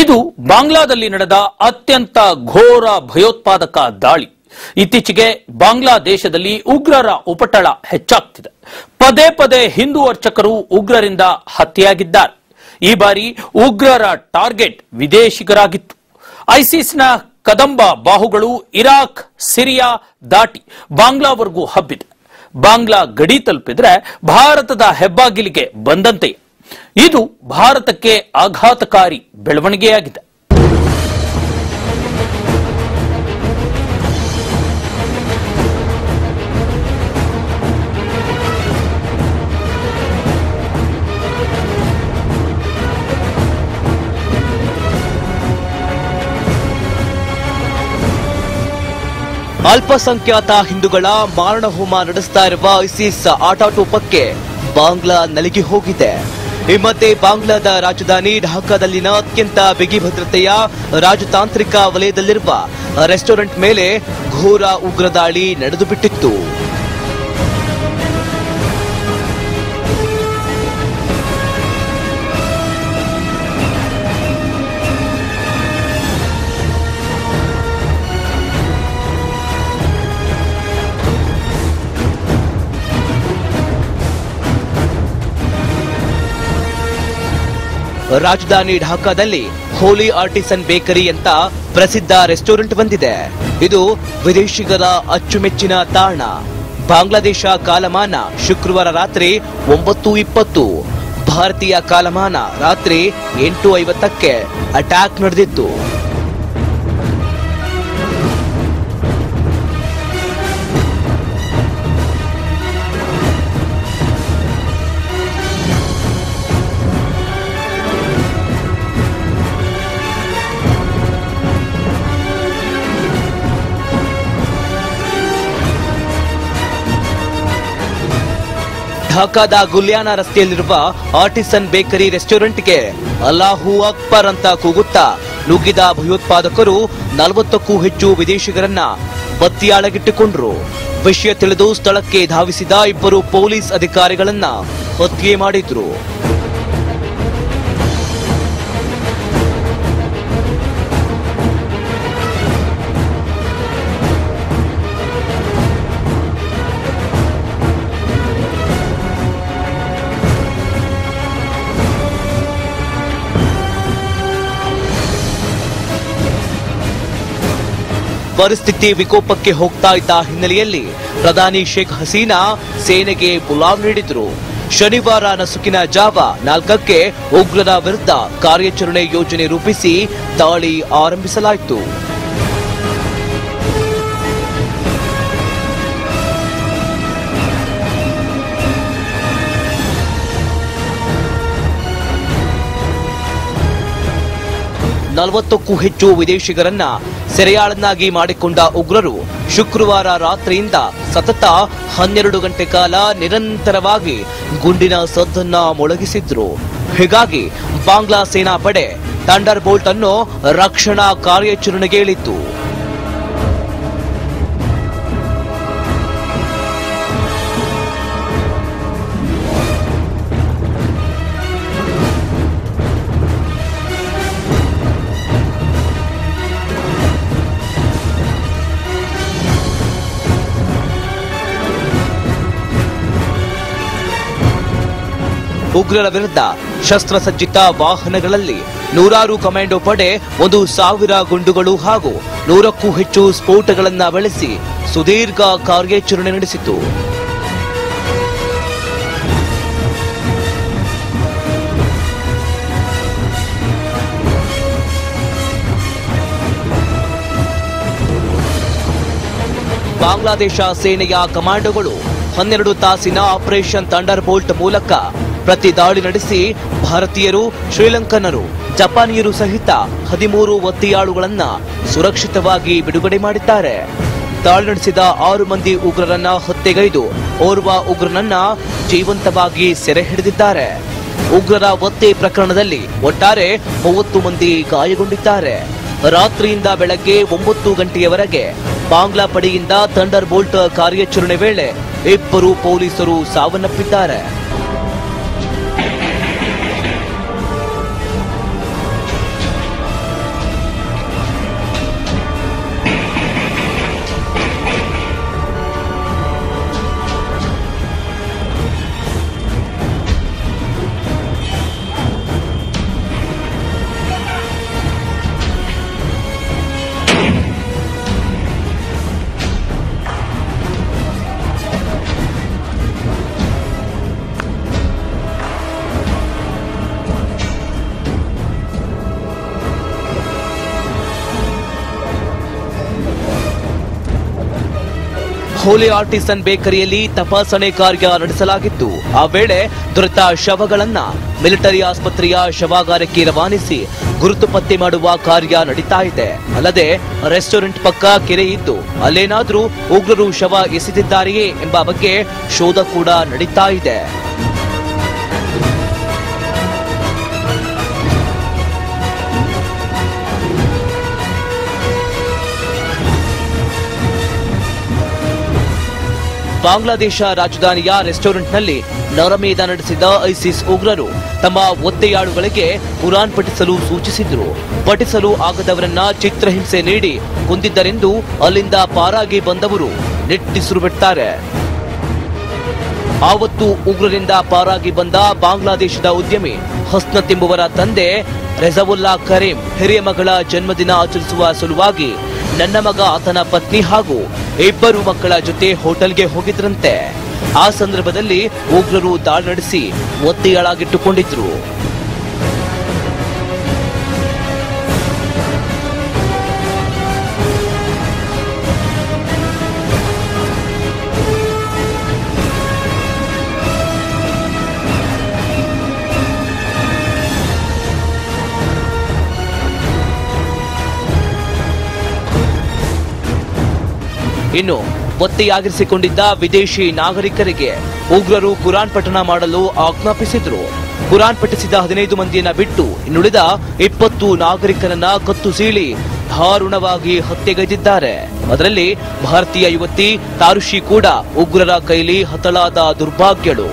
ಇದು ಬಾಂಗ್ಲಾದಲ್ಲಿ ನಡೆದ ಅತ್ಯಂತ ಘೋರ ಭಯೋತ್ಪಾದಕ ದಾಳಿ ಇತ್ತೀಚೆಗೆ ಬಾಂಗ್ಲಾದೇಶದಲ್ಲಿ ಉಗ್ರರ ಉಪಟಳ ಹೆಚ್ಚಾಗ್ತಿದೆ ಪದೇ ಪದೇ ಹಿಂದೂ ಅರ್ಚಕರು ಉಗ್ರರಿಂದ ಹತ್ಯೆಯಾಗಿದ್ದಾರೆ ಈ ಬಾರಿ ಉಗ್ರರ ಟಾರ್ಗೆಟ್ ವಿದೇಶಿಗರಾಗಿತ್ತು ಐಸಿಸ್ನ ಕದಂಬ ಬಾಹುಗಳು ಇರಾಕ್ ಸಿರಿಯಾ ದಾಟಿ ಬಾಂಗ್ಲಾವರೆಗೂ ಹಬ್ಬಿದೆ ಬಾಂಗ್ಲಾ ಗಡಿ ತಲುಪಿದ್ರೆ ಭಾರತದ ಹೆಬ್ಬಾಗಿಲಿಗೆ ಬಂದಂತೆ ಇದು ಭಾರತಕ್ಕೆ ಆಘಾತಕಾರಿ ಬೆಳವಣಿಗೆಯಾಗಿದೆ ಅಲ್ಪಸಂಖ್ಯಾತ ಹಿಂದೂಗಳ ಮಾರಣಹೋಮ ನಡೆಸ್ತಾ ಇರುವ ಐಸಿಸ್ ಆಟಾಟೋಪಕ್ಕೆ ಬಾಂಗ್ಲಾ ನಲಿಗೆ ಹೋಗಿದೆ ಈ ಮಧ್ಯೆ ಬಾಂಗ್ಲಾದ ರಾಜಧಾನಿ ಢಾಕಾದಲ್ಲಿನ ಅತ್ಯಂತ ಬಿಗಿ ಭದ್ರತೆಯ ರಾಜತಾಂತ್ರಿಕ ವಲಯದಲ್ಲಿರುವ ರೆಸ್ಟೋರೆಂಟ್ ಮೇಲೆ ಘೋರ ಉಗ್ರ ದಾಳಿ ನಡೆದು ಬಿಟ್ಟಿತ್ತು ರಾಜಧಾನಿ ಢಾಕಾದಲ್ಲಿ ಹೋಲಿ ಆರ್ಟಿಸನ್ ಬೇಕರಿ ಅಂತ ಪ್ರಸಿದ್ಧ ರೆಸ್ಟೋರೆಂಟ್ ಬಂದಿದೆ ಇದು ವಿದೇಶಿಗರ ಅಚ್ಚುಮೆಚ್ಚಿನ ತಾಣ ಬಾಂಗ್ಲಾದೇಶ ಕಾಲಮಾನ ಶುಕ್ರವಾರ ರಾತ್ರಿ ಒಂಬತ್ತು ಇಪ್ಪತ್ತು ಭಾರತೀಯ ಕಾಲಮಾನ ರಾತ್ರಿ ಎಂಟು ಐವತ್ತಕ್ಕೆ ಅಟ್ಯಾಕ್ ನಡೆದಿತ್ತು ಢಾಕಾದ ಗುಲ್ಯಾನ ರಸ್ತೆಯಲ್ಲಿರುವ ಆರ್ಟಿಸನ್ ಬೇಕರಿ ರೆಸ್ಟೋರೆಂಟ್ಗೆ ಅಲ್ಲಾಹು ಅಕ್ಬರ್ ಅಂತ ಕೂಗುತ್ತಾ ನುಗ್ಗಿದ ಭಯೋತ್ಪಾದಕರು ನಲವತ್ತಕ್ಕೂ ಹೆಚ್ಚು ವಿದೇಶಿಗರನ್ನ ಬತ್ತಿಯಾಳಗಿಟ್ಟುಕೊಂಡ್ರು ವಿಷಯ ತಿಳಿದು ಸ್ಥಳಕ್ಕೆ ಧಾವಿಸಿದ ಇಬ್ಬರು ಪೊಲೀಸ್ ಅಧಿಕಾರಿಗಳನ್ನ ಹತ್ಯೆ ಮಾಡಿದ್ರು ಪರಿಸ್ಥಿತಿ ವಿಕೋಪಕ್ಕೆ ಹೋಗ್ತಾ ಇದ್ದ ಹಿನ್ನೆಲೆಯಲ್ಲಿ ಪ್ರಧಾನಿ ಶೇಖ್ ಹಸೀನಾ ಸೇನೆಗೆ ಬುಲಾವ್ ನೀಡಿದ್ರು ಶನಿವಾರ ನಸುಕಿನ ಜಾವ ನಾಲ್ಕಕ್ಕೆ ಉಗ್ರರ ವಿರುದ್ಧ ಕಾರ್ಯಾಚರಣೆ ಯೋಜನೆ ರೂಪಿಸಿ ದಾಳಿ ಆರಂಭಿಸಲಾಯಿತು ನಲವತ್ತಕ್ಕೂ ಹೆಚ್ಚು ವಿದೇಶಿಗರನ್ನ ಸೆರೆಯಾಳನ್ನಾಗಿ ಮಾಡಿಕೊಂಡ ಉಗ್ರರು ಶುಕ್ರವಾರ ರಾತ್ರಿಯಿಂದ ಸತತ ಹನ್ನೆರಡು ಗಂಟೆ ಕಾಲ ನಿರಂತರವಾಗಿ ಗುಂಡಿನ ಸದ್ದನ್ನ ಮೊಳಗಿಸಿದ್ರು ಹೀಗಾಗಿ ಬಾಂಗ್ಲಾ ಸೇನಾ ಪಡೆ ಥಂಡರ್ ಬೋಲ್ಟ್ ಅನ್ನು ರಕ್ಷಣಾ ಕಾರ್ಯಾಚರಣೆಗೆ ಇಳಿತು ಉಗ್ರರ ವಿರುದ್ಧ ಶಸ್ತ್ರಸಜ್ಜಿತ ವಾಹನಗಳಲ್ಲಿ ನೂರಾರು ಕಮಾಂಡೋ ಪಡೆ ಒಂದು ಸಾವಿರ ಗುಂಡುಗಳು ಹಾಗೂ ನೂರಕ್ಕೂ ಹೆಚ್ಚು ಸ್ಫೋಟಗಳನ್ನ ಬಳಸಿ ಸುದೀರ್ಘ ಕಾರ್ಯಾಚರಣೆ ನಡೆಸಿತು ಬಾಂಗ್ಲಾದೇಶ ಸೇನೆಯ ಕಮಾಂಡೋಗಳು ಹನ್ನೆರಡು ತಾಸಿನ ಆಪರೇಷನ್ ಥಂಡರ್ ಬೋಲ್ಟ್ ಮೂಲಕ ಪ್ರತಿ ದಾಳಿ ನಡೆಸಿ ಭಾರತೀಯರು ಶ್ರೀಲಂಕನ್ನರು ಜಪಾನಿಯರು ಸಹಿತ ಹದಿಮೂರು ಒತ್ತೆಯಾಳುಗಳನ್ನ ಸುರಕ್ಷಿತವಾಗಿ ಬಿಡುಗಡೆ ಮಾಡಿದ್ದಾರೆ ದಾಳಿ ನಡೆಸಿದ ಆರು ಮಂದಿ ಉಗ್ರರನ್ನ ಹತ್ಯೆಗೈದು ಓರ್ವ ಉಗ್ರನನ್ನ ಜೀವಂತವಾಗಿ ಸೆರೆ ಹಿಡಿದಿದ್ದಾರೆ ಉಗ್ರರ ಒತ್ತೆ ಪ್ರಕರಣದಲ್ಲಿ ಒಟ್ಟಾರೆ ಮೂವತ್ತು ಮಂದಿ ಗಾಯಗೊಂಡಿದ್ದಾರೆ ರಾತ್ರಿಯಿಂದ ಬೆಳಗ್ಗೆ ಒಂಬತ್ತು ಗಂಟೆಯವರೆಗೆ ಬಾಂಗ್ಲಾ ಪಡೆಯಿಂದ ಥಂಡರ್ ಬೋಲ್ಟ್ ಕಾರ್ಯಾಚರಣೆ ವೇಳೆ ಇಬ್ಬರು ಪೊಲೀಸರು ಸಾವನ್ನಪ್ಪಿದ್ದಾರೆ ಹೋಲಿ ಆರ್ಟಿಸನ್ ಬೇಕರಿಯಲ್ಲಿ ತಪಾಸಣೆ ಕಾರ್ಯ ನಡೆಸಲಾಗಿತ್ತು ಆ ವೇಳೆ ದೊರೆತ ಶವಗಳನ್ನ ಮಿಲಿಟರಿ ಆಸ್ಪತ್ರೆಯ ಶವಾಗಾರಕ್ಕೆ ರವಾನಿಸಿ ಗುರುತು ಪತ್ತೆ ಮಾಡುವ ಕಾರ್ಯ ನಡೀತಾ ಇದೆ ಅಲ್ಲದೆ ರೆಸ್ಟೋರೆಂಟ್ ಪಕ್ಕ ಕೆರೆ ಇದ್ದು ಅಲ್ಲೇನಾದ್ರೂ ಉಗ್ರರು ಶವ ಎಸೆದಿದ್ದಾರೆಯೇ ಎಂಬ ಬಗ್ಗೆ ಶೋಧ ಕೂಡ ನಡೀತಾ ಇದೆ ಬಾಂಗ್ಲಾದೇಶ ರಾಜಧಾನಿಯ ರೆಸ್ಟೋರೆಂಟ್ನಲ್ಲಿ ನರಮೇಧ ನಡೆಸಿದ ಐಸಿಸ್ ಉಗ್ರರು ತಮ್ಮ ಒತ್ತೆಯಾಳುಗಳಿಗೆ ಕುರಾನ್ ಪಠಿಸಲು ಸೂಚಿಸಿದ್ರು ಪಠಿಸಲು ಆಗದವರನ್ನ ಚಿತ್ರಹಿಂಸೆ ನೀಡಿ ಕೊಂದಿದ್ದರೆಂದು ಅಲ್ಲಿಂದ ಪಾರಾಗಿ ಬಂದವರು ನಿಟ್ಟಿಸಿರು ಬಿಡ್ತಾರೆ ಆವತ್ತು ಉಗ್ರರಿಂದ ಪಾರಾಗಿ ಬಂದ ಬಾಂಗ್ಲಾದೇಶದ ಉದ್ಯಮಿ ಹಸ್ನತ್ ಎಂಬುವರ ತಂದೆ ರೆಜವುಲ್ಲಾ ಕರೀಂ ಹಿರಿಯ ಮಗಳ ಜನ್ಮದಿನ ಆಚರಿಸುವ ಸಲುವಾಗಿ ನನ್ನ ಮಗ ಆತನ ಪತ್ನಿ ಹಾಗೂ ಇಬ್ಬರು ಮಕ್ಕಳ ಜೊತೆ ಹೋಟೆಲ್ಗೆ ಹೋಗಿದ್ರಂತೆ ಆ ಸಂದರ್ಭದಲ್ಲಿ ಉಗ್ರರು ದಾಳಿ ನಡೆಸಿ ಒತ್ತೆಯಾಳಾಗಿಟ್ಟುಕೊಂಡಿದ್ರು ಇನ್ನು ಒತ್ತೆಯಾಗಿರಿಸಿಕೊಂಡಿದ್ದ ವಿದೇಶಿ ನಾಗರಿಕರಿಗೆ ಉಗ್ರರು ಕುರಾನ್ ಪಠಣ ಮಾಡಲು ಆಜ್ಞಾಪಿಸಿದ್ರು ಕುರಾನ್ ಪಠಿಸಿದ ಹದಿನೈದು ಮಂದಿಯನ್ನ ಬಿಟ್ಟು ಇನ್ನುಳಿದ ಇಪ್ಪತ್ತು ನಾಗರಿಕರನ್ನ ಕತ್ತು ಸೀಳಿ ದಾರುಣವಾಗಿ ಹತ್ಯೆಗೈದಿದ್ದಾರೆ ಅದರಲ್ಲಿ ಭಾರತೀಯ ಯುವತಿ ತಾರುಷಿ ಕೂಡ ಉಗ್ರರ ಕೈಲಿ ಹತಳಾದ ದುರ್ಭಾಗ್ಯಳು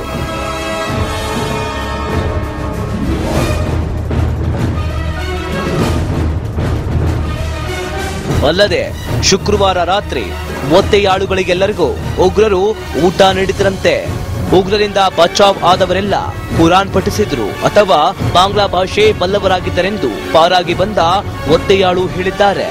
ಅಲ್ಲದೆ ಶುಕ್ರವಾರ ರಾತ್ರಿ ಒತ್ತೆಯಾಳುಗಳಿಗೆಲ್ಲರಿಗೂ ಉಗ್ರರು ಊಟ ನೀಡಿದ್ರಂತೆ ಉಗ್ರರಿಂದ ಬಚಾವ್ ಆದವರೆಲ್ಲ ಕುರಾನ್ ಪಠಿಸಿದ್ರು ಅಥವಾ ಬಾಂಗ್ಲಾ ಭಾಷೆ ಬಲ್ಲವರಾಗಿದ್ದರೆಂದು ಪಾರಾಗಿ ಬಂದ ಒತ್ತೆಯಾಳು ಹೇಳಿದ್ದಾರೆ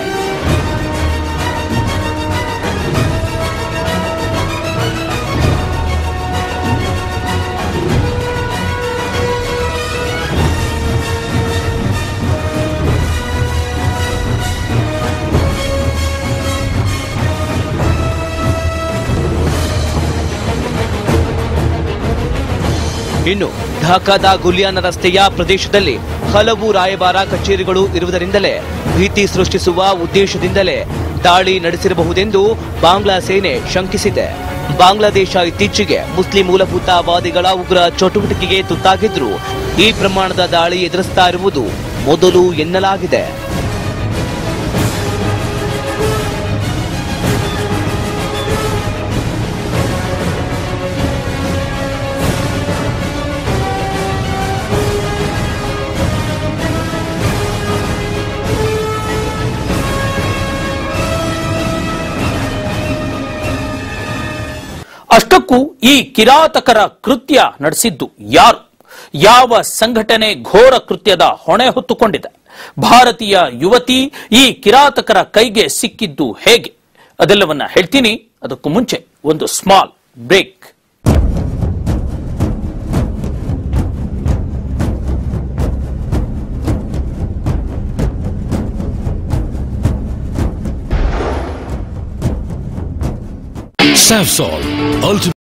ಇನ್ನು ಢಾಕಾದ ಗುಲಿಯಾನ ರಸ್ತೆಯ ಪ್ರದೇಶದಲ್ಲಿ ಹಲವು ರಾಯಭಾರ ಕಚೇರಿಗಳು ಇರುವುದರಿಂದಲೇ ಭೀತಿ ಸೃಷ್ಟಿಸುವ ಉದ್ದೇಶದಿಂದಲೇ ದಾಳಿ ನಡೆಸಿರಬಹುದೆಂದು ಬಾಂಗ್ಲಾ ಸೇನೆ ಶಂಕಿಸಿದೆ ಬಾಂಗ್ಲಾದೇಶ ಇತ್ತೀಚೆಗೆ ಮುಸ್ಲಿಂ ಮೂಲಭೂತವಾದಿಗಳ ಉಗ್ರ ಚಟುವಟಿಕೆಗೆ ತುತ್ತಾಗಿದ್ರು ಈ ಪ್ರಮಾಣದ ದಾಳಿ ಎದುರಿಸ್ತಾ ಇರುವುದು ಮೊದಲು ಎನ್ನಲಾಗಿದೆ ಅಷ್ಟಕ್ಕೂ ಈ ಕಿರಾತಕರ ಕೃತ್ಯ ನಡೆಸಿದ್ದು ಯಾರು ಯಾವ ಸಂಘಟನೆ ಘೋರ ಕೃತ್ಯದ ಹೊಣೆ ಹೊತ್ತುಕೊಂಡಿದೆ ಭಾರತೀಯ ಯುವತಿ ಈ ಕಿರಾತಕರ ಕೈಗೆ ಸಿಕ್ಕಿದ್ದು ಹೇಗೆ ಅದೆಲ್ಲವನ್ನ ಹೇಳ್ತೀನಿ ಅದಕ್ಕೂ ಮುಂಚೆ ಒಂದು ಸ್ಮಾಲ್ ಬ್ರೇಕ್ Savsol, ultimate